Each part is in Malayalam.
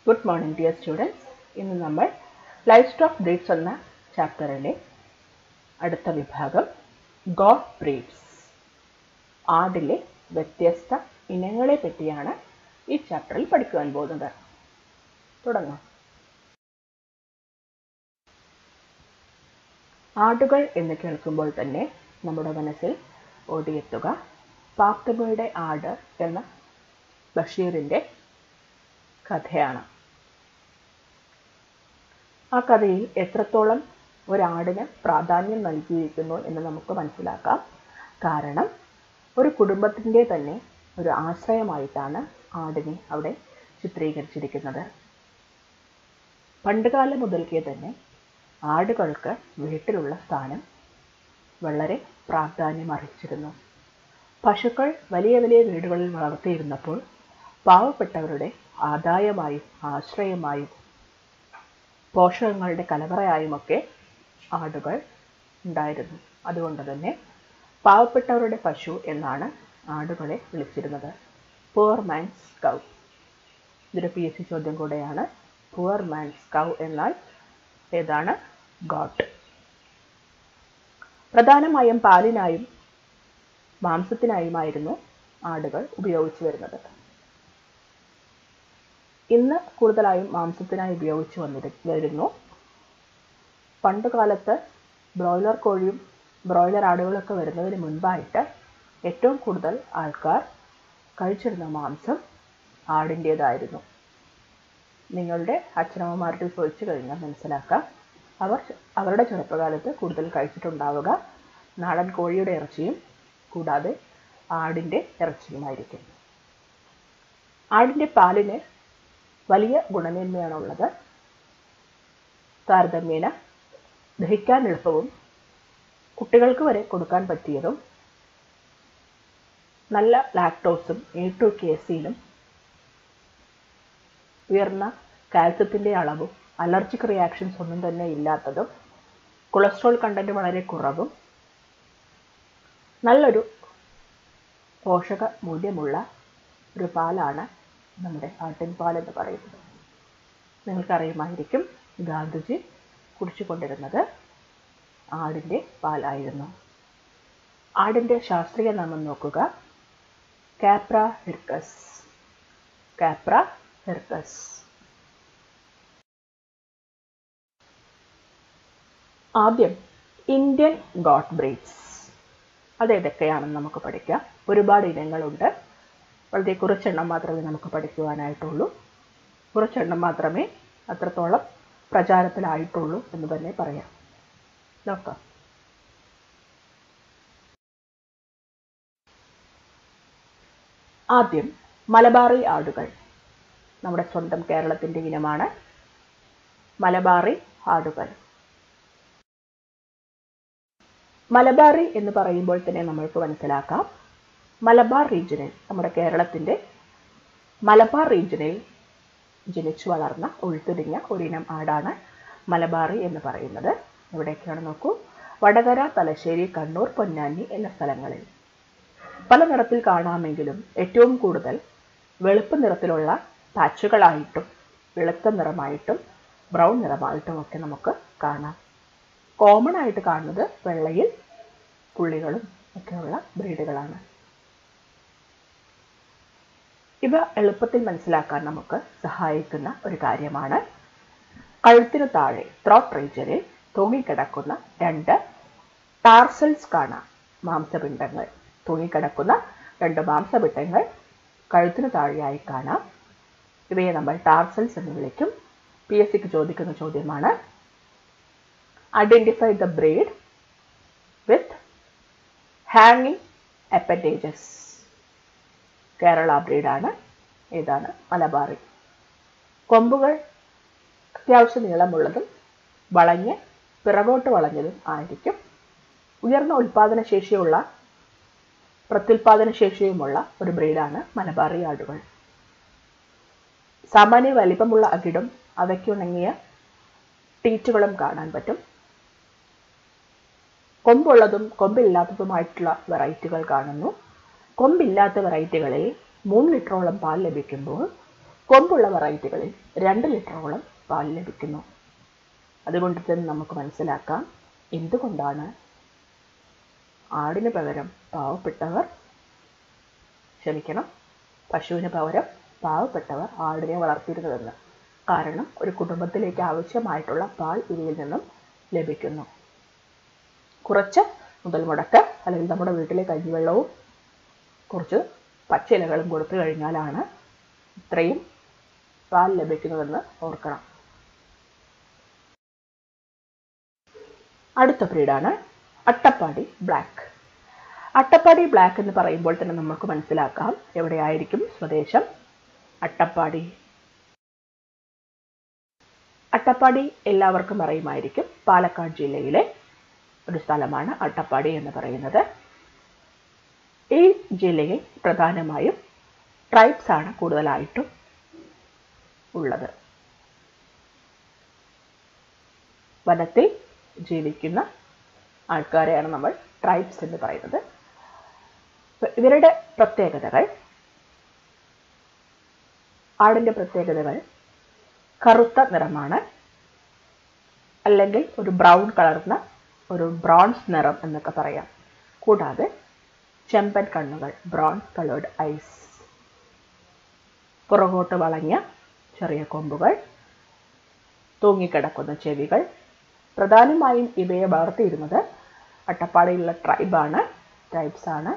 ഗുഡ് മോർണിംഗ് ഡിയർ സ്റ്റുഡൻസ് ഇന്ന് നമ്മൾ ലൈഫ് സ്റ്റോക്ക് ബ്രീഡ്സ് എന്ന ചാപ്റ്ററിലെ അടുത്ത വിഭാഗം ഗോഡ് ബ്രീഡ്സ് ആടിലെ വ്യത്യസ്ത ഇനങ്ങളെ പറ്റിയാണ് ഈ ചാപ്റ്ററിൽ പഠിക്കുവാൻ പോകുന്നത് തുടങ്ങാം ആടുകൾ എന്ന് കേൾക്കുമ്പോൾ തന്നെ നമ്മുടെ മനസ്സിൽ ഓടിയെത്തുക പാത്തുമ്മയുടെ ആട് എന്ന ബഷീറിൻ്റെ കഥയാണ് ആ കഥയിൽ എത്രത്തോളം ഒരാടിന് പ്രാധാന്യം നൽകിയിരിക്കുന്നു എന്ന് നമുക്ക് മനസ്സിലാക്കാം കാരണം ഒരു കുടുംബത്തിൻ്റെ തന്നെ ഒരു ആശ്രയമായിട്ടാണ് ആടിനെ അവിടെ ചിത്രീകരിച്ചിരിക്കുന്നത് പണ്ടുകാലം മുതൽക്കേ തന്നെ ആടുകൾക്ക് വീട്ടിലുള്ള സ്ഥാനം വളരെ പ്രാധാന്യം അറിയിച്ചിരുന്നു പശുക്കൾ വലിയ വലിയ വീടുകളിൽ വളർത്തിയിരുന്നപ്പോൾ പാവപ്പെട്ടവരുടെ ആദായമായും ആശ്രയമായും പോഷകങ്ങളുടെ കലവറയായുമൊക്കെ ആടുകൾ ഉണ്ടായിരുന്നു അതുകൊണ്ട് തന്നെ പാവപ്പെട്ടവരുടെ പശു എന്നാണ് ആടുകളെ വിളിച്ചിരുന്നത് പുവർ മാൻസ് കൗ ഇതൊരു പി എസ് സി ചോദ്യം കൂടെയാണ് പുവർ മാൻസ് കൗ എന്നാൽ ഏതാണ് ഗോട്ട് പ്രധാനമായും പാലിനായും മാംസത്തിനായുമായിരുന്നു ആടുകൾ ഉപയോഗിച്ചു വരുന്നത് ഇന്ന് കൂടുതലായും മാംസത്തിനായി ഉപയോഗിച്ചു വന്നിരു വരുന്നു പണ്ട് കാലത്ത് ബ്രോയിലർ കോഴിയും ബ്രോയിലർ ആടുകളൊക്കെ വരുന്നതിന് മുൻപായിട്ട് ഏറ്റവും കൂടുതൽ ആൾക്കാർ കഴിച്ചിരുന്ന മാംസം ആടിൻ്റേതായിരുന്നു നിങ്ങളുടെ അച്ഛനമ്മമാരുടെ ചോദിച്ചു കഴിഞ്ഞാൽ മനസ്സിലാക്കാം അവർ അവരുടെ ചെറുപ്പകാലത്ത് കൂടുതൽ കഴിച്ചിട്ടുണ്ടാവുക നാടൻ കോഴിയുടെ ഇറച്ചിയും കൂടാതെ ആടിൻ്റെ ഇറച്ചിയുമായിരിക്കും ആടിൻ്റെ പാലിന് വലിയ ഗുണമേന്മയാണുള്ളത് താരതമ്യേന ദഹിക്കാൻ എളുപ്പവും കുട്ടികൾക്ക് വരെ കൊടുക്കാൻ പറ്റിയതും നല്ല ലാക്ടോസും എ ടു കേസിയിലും ഉയർന്ന കാൽസ്യത്തിൻ്റെ അളവും അലർജിക് റിയാക്ഷൻസ് ഒന്നും തന്നെ ഇല്ലാത്തതും കൊളസ്ട്രോൾ കണ്ടന്റ് വളരെ കുറവും നല്ലൊരു പോഷക മൂല്യമുള്ള ഒരു പാലാണ് നമ്മുടെ ആട്ടിൻപാൽ എന്ന് പറയുന്നത് നിങ്ങൾക്കറിയുമായിരിക്കും ഗാന്ധിജി കുടിച്ചുകൊണ്ടിരുന്നത് ആടിൻ്റെ പാലായിരുന്നു ആടിൻ്റെ ശാസ്ത്രീയ നാമം നോക്കുക കാപ്ര ഹിർക്കസ് കാപ്ര ഹിർക്കസ് ആദ്യം ഇന്ത്യൻ ഗോട്ട് ബ്രീഡ്സ് അതേതൊക്കെയാണെന്ന് നമുക്ക് പഠിക്കാം ഒരുപാട് ഇനങ്ങളുണ്ട് വളരെ കുറച്ചെണ്ണം മാത്രമേ നമുക്ക് പഠിക്കുവാനായിട്ടുള്ളൂ കുറച്ചെണ്ണം മാത്രമേ അത്രത്തോളം പ്രചാരത്തിലായിട്ടുള്ളൂ എന്ന് തന്നെ പറയാം നോക്കാം ആദ്യം മലബാറി ആടുകൾ നമ്മുടെ സ്വന്തം കേരളത്തിൻ്റെ ഇനമാണ് മലബാറി ആടുകൾ മലബാറി എന്ന് പറയുമ്പോൾ തന്നെ നമ്മൾക്ക് മനസ്സിലാക്കാം മലബാർ റീജിയനിൽ നമ്മുടെ കേരളത്തിൻ്റെ മലബാർ റീജിയനിൽ ജനിച്ചു വളർന്ന ഉൾത്തിരിഞ്ഞ ഒരിനം ആടാണ് മലബാറി എന്ന് പറയുന്നത് എവിടെയൊക്കെയാണ് നോക്കൂ വടകര തലശ്ശേരി കണ്ണൂർ പൊന്നാനി എന്ന സ്ഥലങ്ങളിൽ പല നിറത്തിൽ കാണാമെങ്കിലും ഏറ്റവും കൂടുതൽ വെളുപ്പ് നിറത്തിലുള്ള പാച്ചുകളായിട്ടും വെളുത്ത നിറമായിട്ടും ബ്രൗൺ നിറമായിട്ടും ഒക്കെ നമുക്ക് കാണാം കോമൺ ആയിട്ട് കാണുന്നത് വെള്ളയിൽ പുള്ളികളും ഒക്കെയുള്ള ബ്രീഡുകളാണ് ഇവ എളുപ്പത്തിൽ മനസ്സിലാക്കാൻ നമുക്ക് സഹായിക്കുന്ന ഒരു കാര്യമാണ് കഴുത്തിനു താഴെ ത്രോട്ട് റീജിയനിൽ തൂങ്ങിക്കിടക്കുന്ന രണ്ട് ടാർസൽസ് കാണാം മാംസപിണ്ഡങ്ങൾ തൂങ്ങിക്കിടക്കുന്ന രണ്ട് മാംസപിണ്ഡങ്ങൾ കഴുത്തിനു താഴെയായി കാണാം ഇവയെ നമ്മൾ ടാർസൽസ് എന്ന് വിളിക്കും പി എസ് സിക്ക് ചോദിക്കുന്ന ചോദ്യമാണ് ഐഡൻറ്റിഫൈ ദ ബ്രീഡ് വിത്ത് ഹാങ്ങിങ് അപ്പൻഡേജസ് കേരള ബ്രീഡാണ് ഏതാണ് മലബാറി കൊമ്പുകൾ അത്യാവശ്യം നീളമുള്ളതും വളഞ്ഞ് പിറകോട്ട് വളഞ്ഞതും ആയിരിക്കും ഉയർന്ന ഉൽപാദന ശേഷിയുള്ള പ്രത്യുൽപാദന ശേഷിയുമുള്ള ഒരു ബ്രീഡാണ് മലബാറി ആടുകൾ സാമാന്യ വലിപ്പമുള്ള അകിടും അവയ്ക്കുണങ്ങിയ ടീറ്റുകളും കാണാൻ പറ്റും കൊമ്പുള്ളതും കൊമ്പില്ലാത്തതുമായിട്ടുള്ള വെറൈറ്റികൾ കാണുന്നു കൊമ്പില്ലാത്ത വെറൈറ്റികളിൽ മൂന്ന് ലിറ്ററോളം പാൽ ലഭിക്കുമ്പോൾ കൊമ്പുള്ള വെറൈറ്റികളിൽ രണ്ട് ലിറ്ററോളം പാൽ ലഭിക്കുന്നു അതുകൊണ്ട് തന്നെ നമുക്ക് മനസ്സിലാക്കാം എന്തുകൊണ്ടാണ് ആടിന് പകരം പാവപ്പെട്ടവർ ക്ഷമിക്കണം പശുവിന് പകരം പാവപ്പെട്ടവർ ആടിനെ വളർത്തിയിരുന്നതെന്ന് കാരണം ഒരു കുടുംബത്തിലേക്ക് ആവശ്യമായിട്ടുള്ള പാൽ ഇവയിൽ നിന്നും ലഭിക്കുന്നു കുറച്ച് മുതൽ മുടക്ക് അല്ലെങ്കിൽ നമ്മുടെ വീട്ടിലെ കഞ്ഞിവെള്ളവും കുറച്ച് പച്ചിലകളും കൊടുത്തു കഴിഞ്ഞാലാണ് ഇത്രയും പാൽ ലഭിക്കുന്നതെന്ന് ഓർക്കണം അടുത്ത ബ്രീഡാണ് അട്ടപ്പാടി ബ്ലാക്ക് അട്ടപ്പാടി ബ്ലാക്ക് എന്ന് പറയുമ്പോൾ തന്നെ നമുക്ക് മനസ്സിലാക്കാം എവിടെയായിരിക്കും സ്വദേശം അട്ടപ്പാടി അട്ടപ്പാടി എല്ലാവർക്കും അറിയുമായിരിക്കും പാലക്കാട് ജില്ലയിലെ ഒരു സ്ഥലമാണ് അട്ടപ്പാടി എന്ന് പറയുന്നത് ഈ ജില്ലയിൽ പ്രധാനമായും ട്രൈബ്സ് ആണ് കൂടുതലായിട്ടും ഉള്ളത് വനത്തിൽ ജീവിക്കുന്ന ആൾക്കാരെയാണ് നമ്മൾ ട്രൈബ്സ് എന്ന് പറയുന്നത് ഇവരുടെ പ്രത്യേകതകൾ ആടിൻ്റെ പ്രത്യേകതകൾ കറുത്ത നിറമാണ് അല്ലെങ്കിൽ ഒരു ബ്രൗൺ കളർന്ന ഒരു ബ്രോൺസ് നിറം എന്നൊക്കെ പറയാം കൂടാതെ ചെമ്പൻ കണ്ണുകൾ ബ്രോൺസ് കളേർഡ് ഐസ് പുറകോട്ട് വളഞ്ഞ ചെറിയ കൊമ്പുകൾ തൂങ്ങിക്കിടക്കുന്ന ചെവികൾ പ്രധാനമായും ഇവയെ വളർത്തിയിരുന്നത് അട്ടപ്പാടിയിലുള്ള ട്രൈബാണ് ട്രൈബ്സ് ആണ്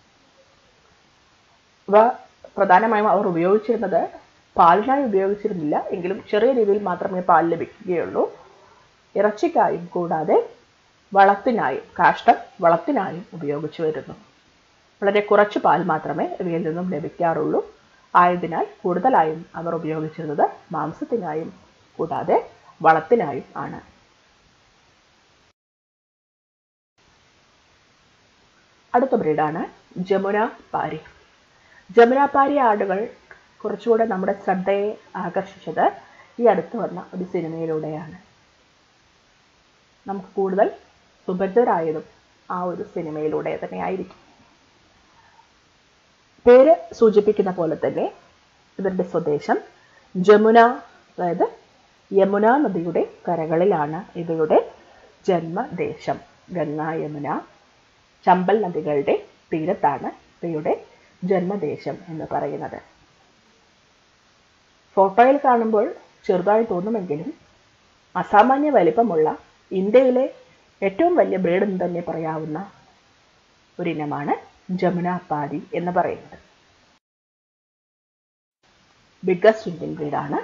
ഇവ പ്രധാനമായും അവർ ഉപയോഗിച്ചിരുന്നത് പാലിനായി ഉപയോഗിച്ചിരുന്നില്ല എങ്കിലും ചെറിയ രീതിയിൽ മാത്രമേ പാൽ ലഭിക്കുകയുള്ളൂ ഇറച്ചിക്കായും കൂടാതെ വളത്തിനായും കാഷ്ടം വളത്തിനായും ഉപയോഗിച്ചു വരുന്നു വളരെ കുറച്ച് പാൽ മാത്രമേ ഇവയിൽ നിന്നും ലഭിക്കാറുള്ളൂ ആയതിനാൽ കൂടുതലായും അവർ ഉപയോഗിച്ചിരുന്നത് മാംസത്തിനായും കൂടാതെ വളത്തിനായും ആണ് അടുത്ത ബ്രീഡാണ് ജമുന പാരി ജമുന പാരി ആടുകൾ കുറച്ചുകൂടെ നമ്മുടെ ശ്രദ്ധയെ ആകർഷിച്ചത് ഈ അടുത്ത് വന്ന ഒരു സിനിമയിലൂടെയാണ് നമുക്ക് കൂടുതൽ സുഭദ്രരായതും ആ ഒരു സിനിമയിലൂടെ തന്നെ ആയിരിക്കും പേര് സൂചിപ്പിക്കുന്ന പോലെ തന്നെ ഇവരുടെ സ്വദേശം ജമുന അതായത് യമുന നദിയുടെ കരകളിലാണ് ഇവയുടെ ജന്മദേശം ഗംഗ യമുന ചമ്പൽ നദികളുടെ തീരത്താണ് ഇവയുടെ ജന്മദേശം എന്ന് പറയുന്നത് ഫോട്ടോയിൽ കാണുമ്പോൾ ചെറുതായി തോന്നുമെങ്കിലും അസാമാന്യ വലിപ്പമുള്ള ഇന്ത്യയിലെ ഏറ്റവും വലിയ ബ്രീഡ് എന്ന് തന്നെ പറയാവുന്ന ഒരിനമാണ് ജമുന പാരി എന്ന് പറയുന്നത് ബിഗ്ഗസ്റ്റ് ഇന്ത്യൻ ബ്രീഡാണ്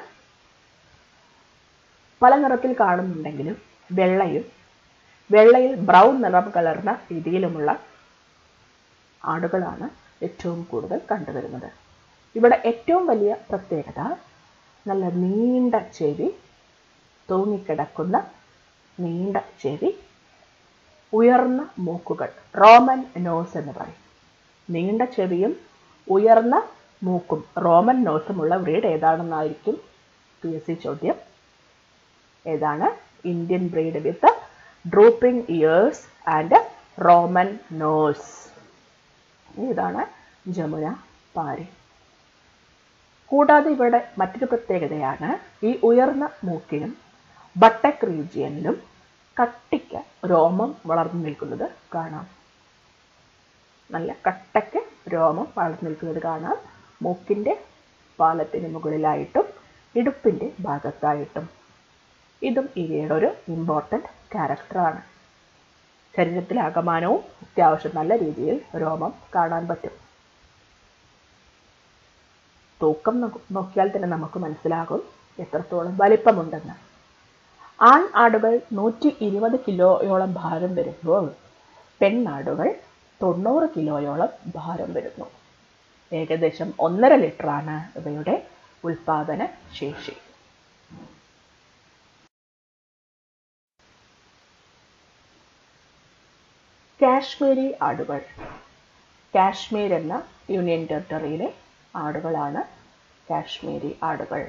പല നിറത്തിൽ കാണുന്നുണ്ടെങ്കിലും വെള്ളയും വെള്ളയിൽ ബ്രൗൺ നിറം കലർന്ന രീതിയിലുമുള്ള ആടുകളാണ് ഏറ്റവും കൂടുതൽ കണ്ടുവരുന്നത് ഇവിടെ ഏറ്റവും വലിയ പ്രത്യേകത നല്ല നീണ്ട ചെവി തൂങ്ങിക്കിടക്കുന്ന നീണ്ട ചെവി ഉയർന്ന മൂക്കുകൾ റോമൻ നോസ് എന്ന് പറയും നീണ്ട ചെവിയും ഉയർന്ന മൂക്കും റോമൻ നോസുമുള്ള ബ്രീഡ് ഏതാണെന്നായിരിക്കും പി എസ് സി ചോദ്യം ഏതാണ് Indian breed with drooping ears and Roman nose ഇതാണ് ജമുന പാരി കൂടാതെ ഇവിടെ മറ്റൊരു പ്രത്യേകതയാണ് ഈ ഉയർന്ന മൂക്കിനും ബട്ടക് റീജിയനിലും കട്ടിക്ക് രോമം വളർന്നു നിൽക്കുന്നത് കാണാം നല്ല കട്ടയ്ക്ക് രോമം വളർന്നു നിൽക്കുന്നത് കാണാം മൂക്കിൻ്റെ പാലത്തിന് മുകളിലായിട്ടും ഇടുപ്പിൻ്റെ ഭാഗത്തായിട്ടും ഇതും ഇവയുടെ ഒരു ഇമ്പോർട്ടൻ്റ് ക്യാരക്ടറാണ് ശരീരത്തിലെ അകമാനവും അത്യാവശ്യം നല്ല രീതിയിൽ രോമം കാണാൻ പറ്റും തൂക്കം നോക്കിയാൽ തന്നെ നമുക്ക് മനസ്സിലാകും എത്രത്തോളം വലിപ്പമുണ്ടെന്ന് ആൺ ആടുകൾ നൂറ്റി ഇരുപത് കിലോയോളം ഭാരം വരുമ്പോൾ പെണ്ണാടുകൾ തൊണ്ണൂറ് കിലോയോളം ഭാരം വരുന്നു ഏകദേശം ഒന്നര ലിറ്ററാണ് ഇവയുടെ ഉൽപാദന ശേഷി കാശ്മീരി ആടുകൾ കാശ്മീർ എന്ന യൂണിയൻ ടെറിട്ടറിയിലെ ആടുകളാണ് കാശ്മീരി ആടുകൾ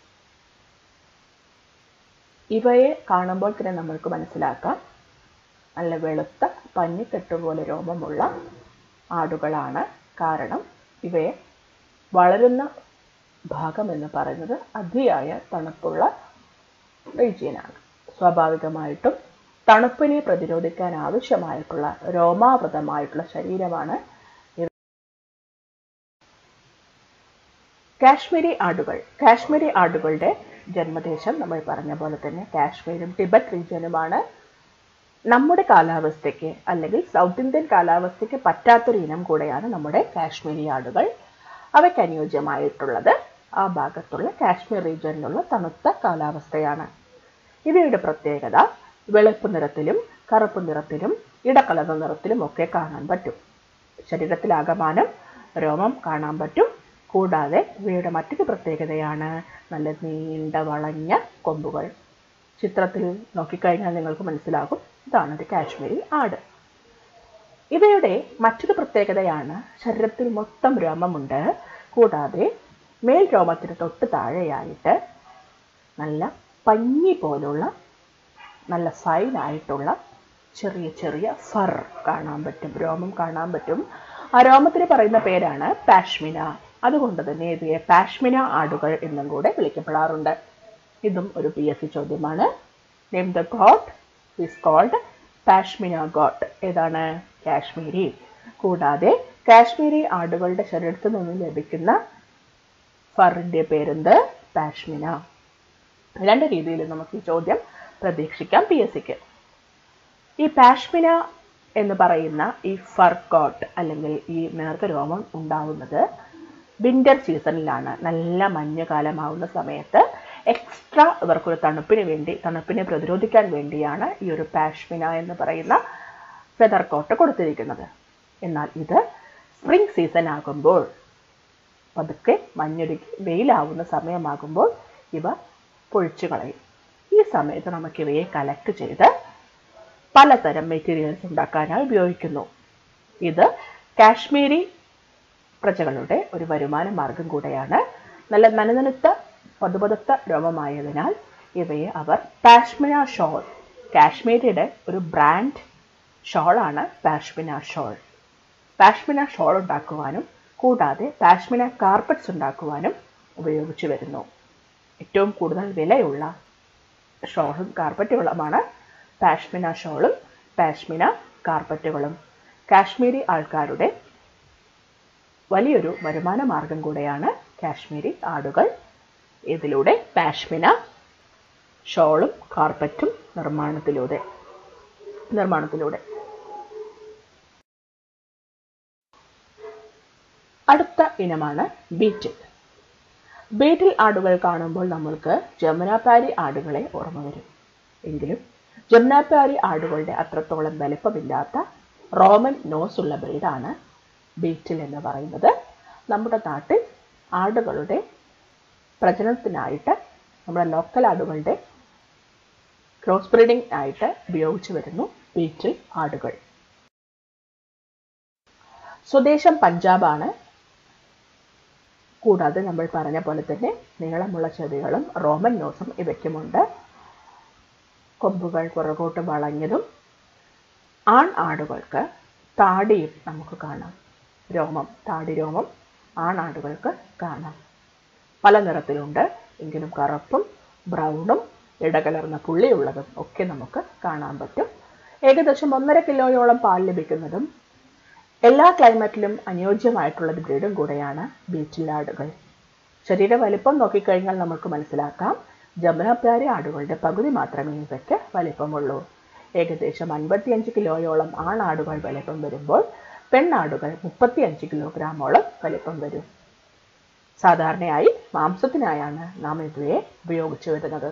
ഇവയെ കാണുമ്പോൾ തന്നെ നമ്മൾക്ക് മനസ്സിലാക്കാം നല്ല വെളുത്ത പഞ്ഞിക്കെട്ട് പോലെ രോമമുള്ള ആടുകളാണ് കാരണം ഇവയെ വളരുന്ന ഭാഗം എന്ന് പറയുന്നത് അതിയായ തണുപ്പുള്ള റീജിയനാണ് സ്വാഭാവികമായിട്ടും തണുപ്പിനെ പ്രതിരോധിക്കാൻ ആവശ്യമായിട്ടുള്ള രോമാവൃതമായിട്ടുള്ള ശരീരമാണ് കാശ്മീരി ആടുകൾ കാശ്മീരി ആടുകളുടെ ജന്മദേശം നമ്മൾ പറഞ്ഞ പോലെ തന്നെ കാശ്മീരും ടിബറ്റ് റീജിയനുമാണ് നമ്മുടെ കാലാവസ്ഥയ്ക്ക് അല്ലെങ്കിൽ സൗത്ത് ഇന്ത്യൻ കാലാവസ്ഥയ്ക്ക് പറ്റാത്തൊരു ഇനം കൂടെയാണ് നമ്മുടെ കാശ്മീരി ആടുകൾ അവയ്ക്ക് അനുയോജ്യമായിട്ടുള്ളത് ആ ഭാഗത്തുള്ള കാശ്മീർ റീജിയനിലുള്ള തണുത്ത കാലാവസ്ഥയാണ് ഇവയുടെ പ്രത്യേകത വെളുപ്പ് നിറത്തിലും കറുപ്പ് നിറത്തിലും ഇടകലർന്ന നിറത്തിലും ഒക്കെ കാണാൻ പറ്റും ശരീരത്തിലാകമാനം രോമം കാണാൻ പറ്റും കൂടാതെ ഇവയുടെ മറ്റൊരു പ്രത്യേകതയാണ് നല്ല നീണ്ട വളഞ്ഞ കൊമ്പുകൾ ചിത്രത്തിൽ നോക്കിക്കഴിഞ്ഞാൽ നിങ്ങൾക്ക് മനസ്സിലാകും ഇതാണ് ഒരു കാശ്മീരി ആട് ഇവയുടെ മറ്റൊരു പ്രത്യേകതയാണ് ശരീരത്തിൽ മൊത്തം രോമമുണ്ട് കൂടാതെ മേൽ രോമത്തിന് തൊട്ട് താഴെയായിട്ട് നല്ല പഞ്ഞി പോലുള്ള നല്ല ഫൈനായിട്ടുള്ള ചെറിയ ചെറിയ ഫർ കാണാൻ പറ്റും രോമം കാണാൻ പറ്റും ആ രോമത്തിന് പറയുന്ന പേരാണ് പാഷ്മിന അതുകൊണ്ട് തന്നെ ഇവയെ പാഷ്മിന ആടുകൾ എന്നും കൂടെ വിളിക്കപ്പെടാറുണ്ട് ഇതും ഒരു പി എസ് സി ചോദ്യമാണ് name the goat is called pashmina goat ഏതാണ് കാശ്മീരി കൂടാതെ കാശ്മീരി ആടുകളുടെ ശരീരത്തിൽ നിന്ന് ലഭിക്കുന്ന ഫറിന്റെ പേരെന്ത് പാഷ്മിന രണ്ട് രീതിയിൽ നമുക്ക് ഈ ചോദ്യം പ്രതീക്ഷിക്കാം പി എസ് സിക്ക് ഈ പാഷ്മിന എന്ന് പറയുന്ന ഈ ഫർ കോട്ട് അല്ലെങ്കിൽ ഈ നേർത്ത രോമം ഉണ്ടാവുന്നത് വിന്റർ സീസണിലാണ് നല്ല മഞ്ഞുകാലമാവുന്ന സമയത്ത് എക്സ്ട്രാ ഇവർക്കൊരു തണുപ്പിന് വേണ്ടി തണുപ്പിനെ പ്രതിരോധിക്കാൻ വേണ്ടിയാണ് ഈ ഒരു പാഷ്മിന എന്ന് പറയുന്ന ഫെദർ കോട്ട് കൊടുത്തിരിക്കുന്നത് എന്നാൽ ഇത് സ്പ്രിംഗ് സീസൺ ആകുമ്പോൾ പതുക്കെ മഞ്ഞൊരുക്കി വെയിലാവുന്ന സമയമാകുമ്പോൾ ഇവ പൊഴിച്ചു കളയും ഈ സമയത്ത് നമുക്ക് ഇവയെ കലക്ട് ചെയ്ത് പലതരം മെറ്റീരിയൽസ് ഉണ്ടാക്കാനായി ഉപയോഗിക്കുന്നു ഇത് കാശ്മീരി പ്രജകളുടെ ഒരു വരുമാന മാർഗം കൂടെയാണ് നല്ല നനനനുത്ത പതുപതുത്ത രോമമായതിനാൽ ഇവയെ അവർ പാഷ്മിന ഷോൾ കാശ്മീരിയുടെ ഒരു ബ്രാൻഡ് ഷോളാണ് പാഷ്മിന ഷോൾ പാഷ്മിന ഷോൾ ഉണ്ടാക്കുവാനും കൂടാതെ പാഷ്മിന കാർപ്പറ്റ്സ് ഉണ്ടാക്കുവാനും ഉപയോഗിച്ചു വരുന്നു ഏറ്റവും കൂടുതൽ വിലയുള്ള ഷോളും കാർപ്പറ്റുകളുമാണ് പാഷ്മിന ഷോളും പാഷ്മിന കാർപ്പറ്റുകളും കാശ്മീരി ആൾക്കാരുടെ വലിയൊരു വരുമാന മാർഗം കൂടെയാണ് കാശ്മീരി ആടുകൾ ഇതിലൂടെ പാഷ്മിന ഷോളും കാർപ്പറ്റും നിർമ്മാണത്തിലൂടെ നിർമ്മാണത്തിലൂടെ അടുത്ത ഇനമാണ് ബീറ്റിൽ ബീറ്റിൽ ആടുകൾ കാണുമ്പോൾ നമ്മൾക്ക് ജമുനാപാരി ആടുകളെ ഓർമ്മ വരും എങ്കിലും ജമുനാപാരി ആടുകളുടെ അത്രത്തോളം വലിപ്പമില്ലാത്ത റോമൻ നോസ് ഉള്ള ബ്രീഡാണ് ബീറ്റിൽ എന്ന് പറയുന്നത് നമ്മുടെ നാട്ടിൽ ആടുകളുടെ പ്രജനനത്തിനായിട്ട് നമ്മുടെ ലോക്കൽ ആടുകളുടെ ക്രോസ് ബ്രീഡിംഗ് ആയിട്ട് ഉപയോഗിച്ചു വരുന്നു ബീറ്റിൽ ആടുകൾ സ്വദേശം പഞ്ചാബാണ് കൂടാതെ നമ്മൾ പറഞ്ഞ പോലെ തന്നെ നീളമുള്ള ചെവികളും റോമൻ നോസും ഇവയ്ക്കുമുണ്ട് കൊമ്പുകൾ പുറകോട്ട് വളഞ്ഞതും ആൺ ആടുകൾക്ക് താടിയും നമുക്ക് കാണാം രോമം താടി രോമം ആണാടുകൾക്ക് കാണാം പല നിറത്തിലുണ്ട് എങ്കിലും കറുപ്പും ബ്രൗണും ഇടകലർന്ന പുള്ളിയുള്ളതും ഒക്കെ നമുക്ക് കാണാൻ പറ്റും ഏകദേശം ഒന്നര കിലോയോളം പാൽ ലഭിക്കുന്നതും എല്ലാ ക്ലൈമറ്റിലും അനുയോജ്യമായിട്ടുള്ള ഒരു ബ്രീഡും കൂടെയാണ് ബീറ്റിൽ ആടുകൾ ശരീര വലിപ്പം നോക്കിക്കഴിഞ്ഞാൽ നമുക്ക് മനസ്സിലാക്കാം ജമുനാപ്യാരി ആടുകളുടെ പകുതി മാത്രമേ ഇവയ്ക്ക് വലിപ്പമുള്ളൂ ഏകദേശം അൻപത്തിയഞ്ച് കിലോയോളം ആണാടുകൾ വലിപ്പം വരുമ്പോൾ പെണ്ണാടുകൾ മുപ്പത്തിയഞ്ച് കിലോഗ്രാമോളം വലിപ്പം വരും സാധാരണയായി മാംസത്തിനായാണ് നാം ഇവയെ ഉപയോഗിച്ചു വരുന്നത്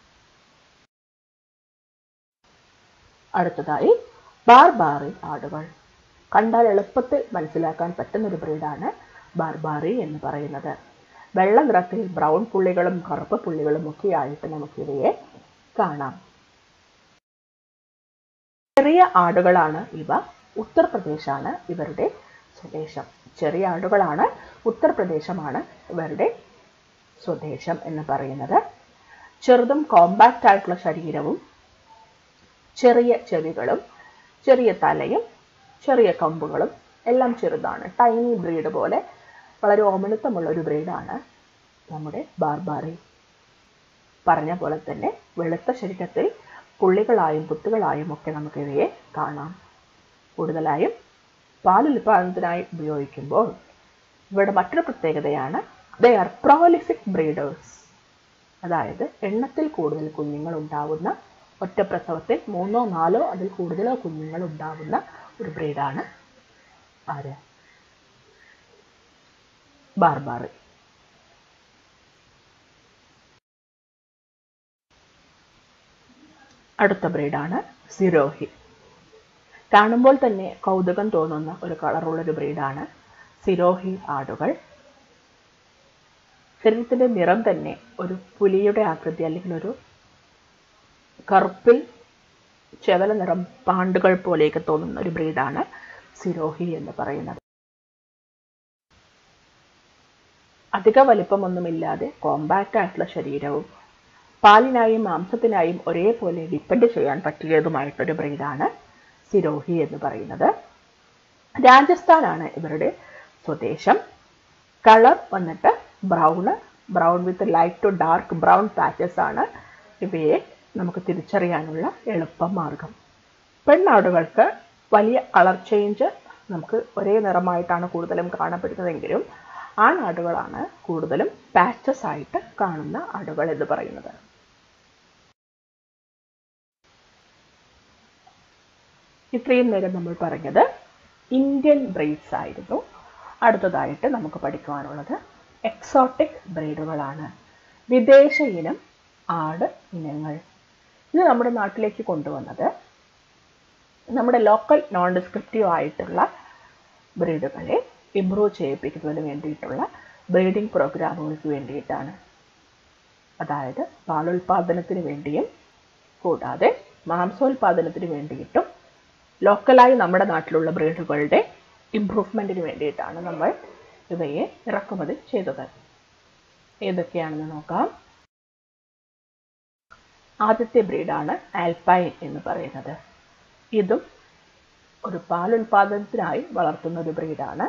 അടുത്തതായി ബാർബാറി ആടുകൾ കണ്ടാൽ എളുപ്പത്തിൽ മനസ്സിലാക്കാൻ പറ്റുന്ന ഒരു ബ്രീഡാണ് ബാർബാറി എന്ന് പറയുന്നത് വെള്ള നിറത്തിൽ ബ്രൗൺ പുള്ളികളും കറുപ്പ് പുള്ളികളും ഒക്കെ ആയിട്ട് നമുക്കിവയെ കാണാം ചെറിയ ആടുകളാണ് ഇവ ഉത്തർപ്രദേശാണ് ഇവരുടെ സ്വദേശം ചെറിയ ആടുകളാണ് ഉത്തർപ്രദേശമാണ് ഇവരുടെ സ്വദേശം എന്ന് പറയുന്നത് ചെറുതും കോമ്പാക്റ്റ് ആയിട്ടുള്ള ശരീരവും ചെറിയ ചെവികളും ചെറിയ തലയും ചെറിയ കമ്പുകളും എല്ലാം ചെറുതാണ് ടൈനി ബ്രീഡ് പോലെ വളരെ ഓമനത്വമുള്ള ഒരു ബ്രീഡാണ് നമ്മുടെ ബാർബാറി പറഞ്ഞ പോലെ തന്നെ വെളുത്ത ശരീരത്തിൽ പുള്ളികളായും പുത്തുകളായും ഒക്കെ നമുക്ക് ഇവയെ കാണാം കൂടുതലായും പാലുൽപാദനത്തിനായി ഉപയോഗിക്കുമ്പോൾ ഇവയുടെ മറ്റൊരു പ്രത്യേകതയാണ് ദേ ആർ പ്രോലിഫിക് ബ്രീഡേഴ്സ് അതായത് എണ്ണത്തിൽ കൂടുതൽ കുഞ്ഞുങ്ങൾ ഉണ്ടാവുന്ന ഒറ്റ പ്രസവത്തിൽ മൂന്നോ നാലോ അതിൽ കൂടുതലോ കുഞ്ഞുങ്ങൾ ഉണ്ടാവുന്ന ഒരു ബ്രീഡാണ് ആര് ബാർബാറി അടുത്ത ബ്രീഡാണ് സിരോഹി കാണുമ്പോൾ തന്നെ കൗതുകം തോന്നുന്ന ഒരു കളറുള്ള ഒരു ബ്രീഡാണ് സിരോഹി ആടുകൾ ശരീരത്തിന്റെ നിറം തന്നെ ഒരു പുലിയുടെ ആകൃതി അല്ലെങ്കിൽ ഒരു കറുപ്പിൽ ചെവല നിറം പാണ്ടുകൾ പോലെയൊക്കെ തോന്നുന്ന ഒരു ബ്രീഡാണ് സിരോഹി എന്ന് പറയുന്നത് അധിക വലിപ്പമൊന്നുമില്ലാതെ കോമ്പാക്റ്റ് ആയിട്ടുള്ള ശരീരവും പാലിനായും മാംസത്തിനായും ഒരേപോലെ ഡിപ്പെൻഡ് ചെയ്യാൻ പറ്റിയതുമായിട്ടൊരു ബ്രീഡാണ് സിരോഹി എന്ന് പറയുന്നത് രാജസ്ഥാനാണ് ഇവരുടെ സ്വദേശം കളർ വന്നിട്ട് brown brown with light to dark brown patches ആണ് ഇവയെ നമുക്ക് തിരിച്ചറിയാനുള്ള എളുപ്പമാർഗം പെണ്ണാടുകൾക്ക് വലിയ കളർ ചേഞ്ച് നമുക്ക് ഒരേ നിറമായിട്ടാണ് കൂടുതലും കാണപ്പെടുന്നതെങ്കിലും ആണാടുകളാണ് കൂടുതലും പാച്ചസ് ആയിട്ട് കാണുന്ന ആടുകൾ എന്ന് പറയുന്നത് ഇത്രയും നേരം നമ്മൾ പറഞ്ഞത് ഇന്ത്യൻ ബ്രീഡ്സ് ആയിരുന്നു അടുത്തതായിട്ട് നമുക്ക് പഠിക്കുവാനുള്ളത് എക്സോട്ടിക് ബ്രീഡുകളാണ് വിദേശ ഇനം ആട് ഇനങ്ങൾ ഇത് നമ്മുടെ നാട്ടിലേക്ക് കൊണ്ടുവന്നത് നമ്മുടെ ലോക്കൽ നോൺ ഡിസ്ക്രിപ്റ്റീവ് ആയിട്ടുള്ള ബ്രീഡുകളെ ഇംപ്രൂവ് ചെയ്യിപ്പിക്കുന്നതിന് വേണ്ടിയിട്ടുള്ള ബ്രീഡിംഗ് പ്രോഗ്രാമുകൾക്ക് വേണ്ടിയിട്ടാണ് അതായത് പാലുൽപാദനത്തിന് വേണ്ടിയും കൂടാതെ മാംസോൽപാദനത്തിന് വേണ്ടിയിട്ടും ലോക്കലായി നമ്മുടെ നാട്ടിലുള്ള ബ്രീഡുകളുടെ ഇംപ്രൂവ്മെൻറ്റിന് വേണ്ടിയിട്ടാണ് നമ്മൾ ഇവയെ ഇറക്കുമതി ചെയ്തത് ഏതൊക്കെയാണെന്ന് നോക്കാം ആദ്യത്തെ ബ്രീഡാണ് ആൽപൈൻ എന്ന് പറയുന്നത് ഇതും ഒരു പാലുൽപാദനത്തിനായി വളർത്തുന്ന ഒരു ബ്രീഡാണ്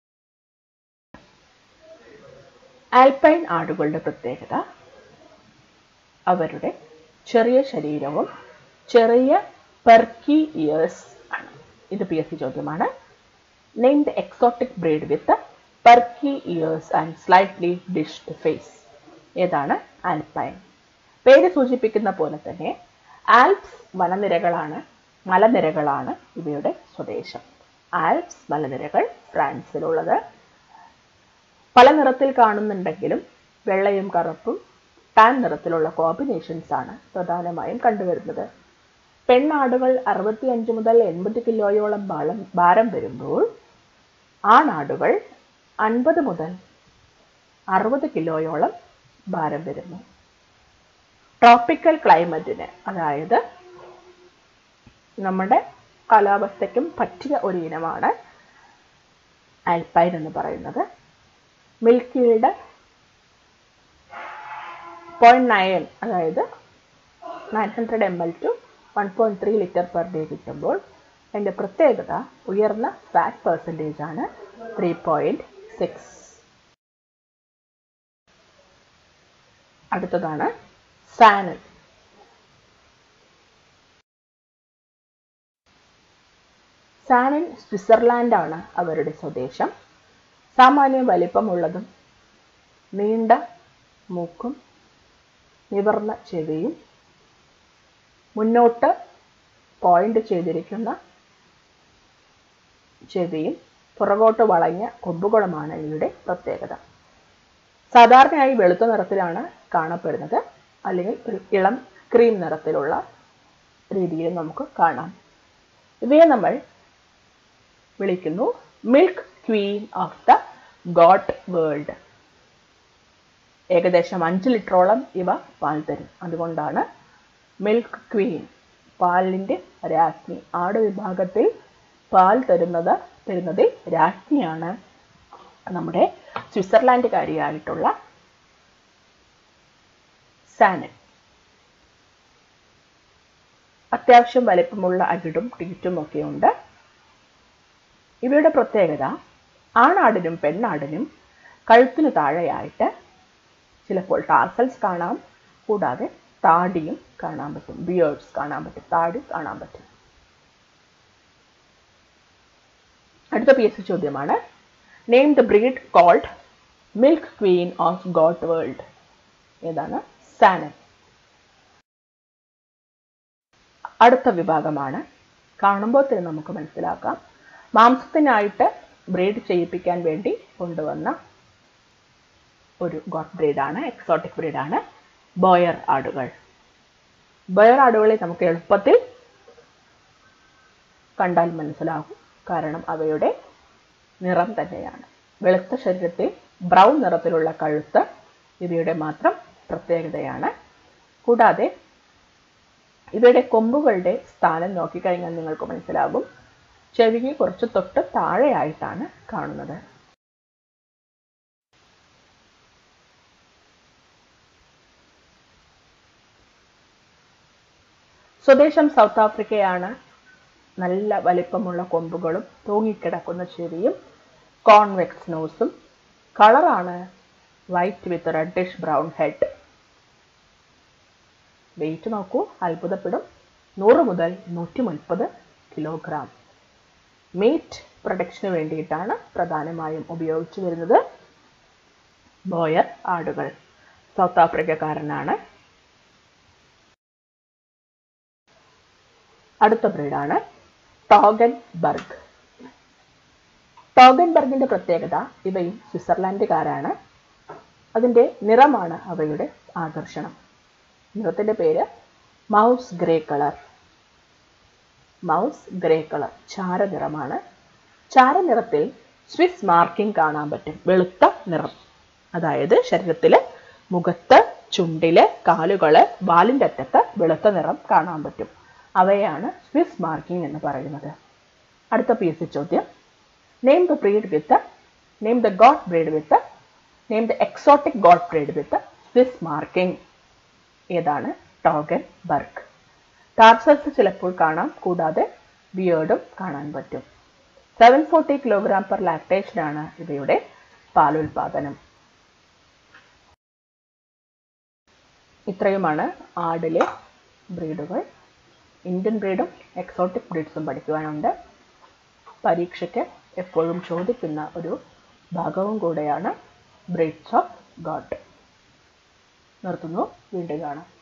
ആൽപൈൻ ആടുകളുടെ പ്രത്യേകത അവരുടെ ചെറിയ ശരീരവും ചെറിയ പെർക്കി ഇയേഴ്സ് ആണ് ഇത് പി എസ് സി ചോദ്യമാണ് name the exotic breed with perky ears and slightly dished face ഏതാണ് ആൽപൈൻ പേര് സൂചിപ്പിക്കുന്ന പോലെ തന്നെ ആൽപ്സ് വനനിരകളാണ് മലനിരകളാണ് ഇവയുടെ സ്വദേശം ആൽപ്സ് മലനിരകൾ ഫ്രാൻസിലുള്ളത് പല നിറത്തിൽ കാണുന്നുണ്ടെങ്കിലും വെള്ളയും കറുപ്പും ടാൻ നിറത്തിലുള്ള കോമ്പിനേഷൻസ് ആണ് പ്രധാനമായും കണ്ടുവരുന്നത് പെണ്ണാടുകൾ അറുപത്തിയഞ്ച് മുതൽ എൺപത് കിലോയോളം ഭാരം ഭാരം വരുമ്പോൾ ആണാടുകൾ അൻപത് മുതൽ അറുപത് കിലോയോളം ഭാരം വരുന്നു ട്രോപ്പിക്കൽ ക്ലൈമറ്റിന് അതായത് നമ്മുടെ കാലാവസ്ഥയ്ക്കും പറ്റിയ ഒരു ഇനമാണ് ആൽപൈൻ എന്ന് പറയുന്നത് മിൽക്ക് ഈൽഡ് പോയിന്റ് നയൻ അതായത് nine hundred M L two one point three litre per day കിട്ടുമ്പോൾ അതിൻ്റെ പ്രത്യേകത ഉയർന്ന ഫാറ്റ് പെർസെൻറ്റേജ് ആണ് ത്രീ പോയിന്റ് സിക്സ് അടുത്തതാണ് സാനൻ സാനൻ സ്വിറ്റ്സർലാൻഡാണ് അവരുടെ സ്വദേശം സാമാന്യം വലിപ്പമുള്ളതും നീണ്ട മൂക്കും നിവർന്ന ചെവിയും മുന്നോട്ട് പോയിന്റ് ചെയ്തിരിക്കുന്ന ചെവിയും പുറകോട്ട് വളഞ്ഞ കൊമ്പുകളുമാണ് ഇവയുടെ പ്രത്യേകത സാധാരണയായി വെളുത്ത നിറത്തിലാണ് കാണപ്പെടുന്നത് അല്ലെങ്കിൽ ഒരു ഇളം ക്രീം നിറത്തിലുള്ള രീതിയിൽ നമുക്ക് കാണാം ഇവയെ നമ്മൾ വിളിക്കുന്നു milk queen of the goat world ഏകദേശം അഞ്ച് ലിറ്ററോളം ഇവ പാൽ തരും അതുകൊണ്ടാണ് മിൽക്ക് ക്വീൻ പാലിൻ്റെ രാജ്ഞി ആട് വിഭാഗത്തിൽ പാൽ തരുന്നത് തരുന്നതിൽ രാജ്ഞിയാണ് നമ്മുടെ സ്വിറ്റ്സർലാൻഡുകാരിയായിട്ടുള്ള സാനൻ അത്യാവശ്യം വലിപ്പമുള്ള അകിടും ടീറ്റും ഒക്കെ ഉണ്ട് ഇവയുടെ പ്രത്യേകത ആണാടിനും പെണ്ണാടിനും കഴുത്തിനു താഴെയായിട്ട് ചിലപ്പോൾ ടാർസൽസ് കാണാം കൂടാതെ താടിയും കാണാൻ പറ്റും ബിയേർഡ്സ് കാണാൻ പറ്റും താടി കാണാൻ പറ്റും അടുത്ത പി എസ് സി ചോദ്യമാണ് name the breed called milk queen of goat world ഏതാണ് സാനൻ അടുത്ത വിഭാഗമാണ് കാണുമ്പോൾ തന്നെ നമുക്ക് മനസ്സിലാക്കാം മാംസത്തിനായിട്ട് ബ്രീഡ് ചെയ്യിപ്പിക്കാൻ വേണ്ടി കൊണ്ടുവന്ന ഒരു ഗോഡ് ബ്രീഡാണ് എക്സോട്ടിക് ബ്രീഡാണ് ബോയർ ആടുകൾ ബോയർ ആടുകളെ നമുക്ക് എളുപ്പത്തിൽ കണ്ടാൽ മനസ്സിലാകും കാരണം അവയുടെ നിറം തന്നെയാണ് വെളുത്ത ശരീരത്തിൽ ബ്രൗൺ നിറത്തിലുള്ള കഴുത്ത് ഇവയുടെ മാത്രം പ്രത്യേകതയാണ് കൂടാതെ ഇവയുടെ കൊമ്പുകളുടെ സ്ഥാനം നോക്കിക്കഴിഞ്ഞാൽ നിങ്ങൾക്ക് മനസ്സിലാകും ചെവിക്ക് കുറച്ച് തൊട്ട് താഴെയായിട്ടാണ് കാണുന്നത് സ്വദേശം സൗത്ത് ആഫ്രിക്കയാണ് നല്ല വലിപ്പമുള്ള കൊമ്പുകളും തൂങ്ങിക്കിടക്കുന്ന ചെവിയും കോൺവെക്സ് നോസും കളറാണ് white with reddish brown head weight നോക്കൂ അത്ഭുതപ്പെടും നൂറ് മുതൽ നൂറ്റി മുപ്പത് കിലോഗ്രാം മീറ്റ് പ്രൊഡക്ഷന് വേണ്ടിയിട്ടാണ് പ്രധാനമായും ഉപയോഗിച്ചു വരുന്നത് ബോയർ ആടുകൾ സൗത്ത് ആഫ്രിക്കക്കാരനാണ് അടുത്ത ബ്രീഡാണ് ടോഗൻ ബർഗ് ടോഗൻ ബർഗിന്റെ പ്രത്യേകത ഇവയും സ്വിറ്റ്സർലാൻഡുകാരാണ് അതിന്റെ നിറമാണ് അവയുടെ ആകർഷണം നിറത്തിന്റെ പേര് mouse grey colour mouse grey colour ചാരനിറമാണ് ചാരനിറത്തിൽ സ്വിസ് മാർക്കിംഗ് കാണാൻ പറ്റും വെളുത്ത നിറം അതായത് ശരീരത്തില് മുഖത്ത് ചുണ്ടില് കാലുകള് വാലിന്റെ അറ്റത്ത് വെളുത്ത നിറം കാണാൻ പറ്റും അവയാണ് സ്വിസ് മാർക്കിംഗ് എന്ന് പറയുന്നത് അടുത്ത പി എസ് സി ചോദ്യം name the breed with name the goat breed with name the exotic goat breed with Swiss marking ഏതാണ് ടോഗൻ ബർഗ് ടാർസൽസ് ചിലപ്പോൾ കാണാം കൂടാതെ ബിയേർഡും കാണാൻ പറ്റും സെവൻ ഫോർട്ടി കിലോഗ്രാം പെർ ലാക്ടേഷനാണ് ഇവയുടെ പാലുൽപാദനം ഇത്രയുമാണ് ആടിലെ ബ്രീഡുകൾ ഇന്ത്യൻ ബ്രീഡും എക്സോട്ടിക് ബ്രീഡ്സും പഠിക്കുവാനുണ്ട് പരീക്ഷയ്ക്ക് എപ്പോഴും ചോദിക്കുന്ന ഒരു ഭാഗവും കൂടെയാണ് ബ്രീഡ്സ് ഓഫ് ഗോഡ് നിർത്തുന്നു വീണ്ടും കാണാം